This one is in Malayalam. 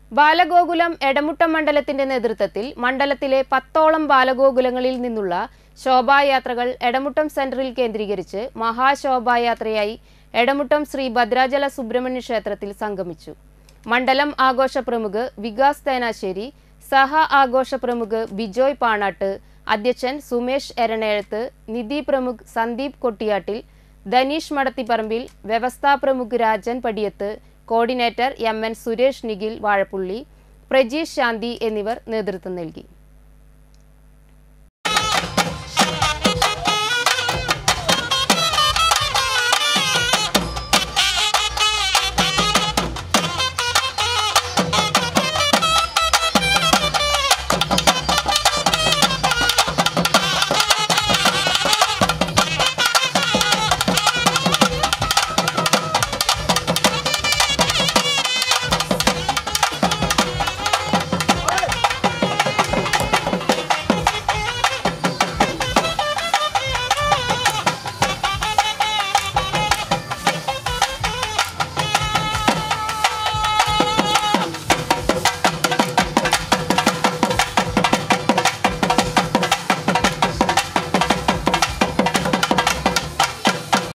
ബാലഗോകുലം എടമുട്ടം മണ്ഡലത്തിന്റെ നേതൃത്വത്തിൽ മണ്ഡലത്തിലെ പത്തോളം ബാലഗോകുലങ്ങളിൽ നിന്നുള്ള ശോഭായാത്രകൾ എടമുട്ടം സെന്ററിൽ കേന്ദ്രീകരിച്ച് മഹാശോഭായാത്രയായി എടമുട്ടം ശ്രീ ഭദ്രാചല സുബ്രഹ്മണ്യ ക്ഷേത്രത്തിൽ സംഗമിച്ചു മണ്ഡലം ആഘോഷ പ്രമുഖ് വികാസ് തേനാശ്ശേരി സഹ ആഘോഷ പ്രമുഖ് ബിജോയ് പാണാട്ട് അധ്യക്ഷൻ സുമേഷ് എരണേഴത്ത് നിധി പ്രമുഖ് സന്ദീപ് കൊട്ടിയാട്ടിൽ ധനീഷ് മടത്തിപ്പറമ്പിൽ വ്യവസ്ഥാ പ്രമുഖ് Rajan Padiyath coordinator M N Suresh Nikhil Vazhappully Prajeesh Shanthi എന്നിവർ നേതൃത്വം നൽകി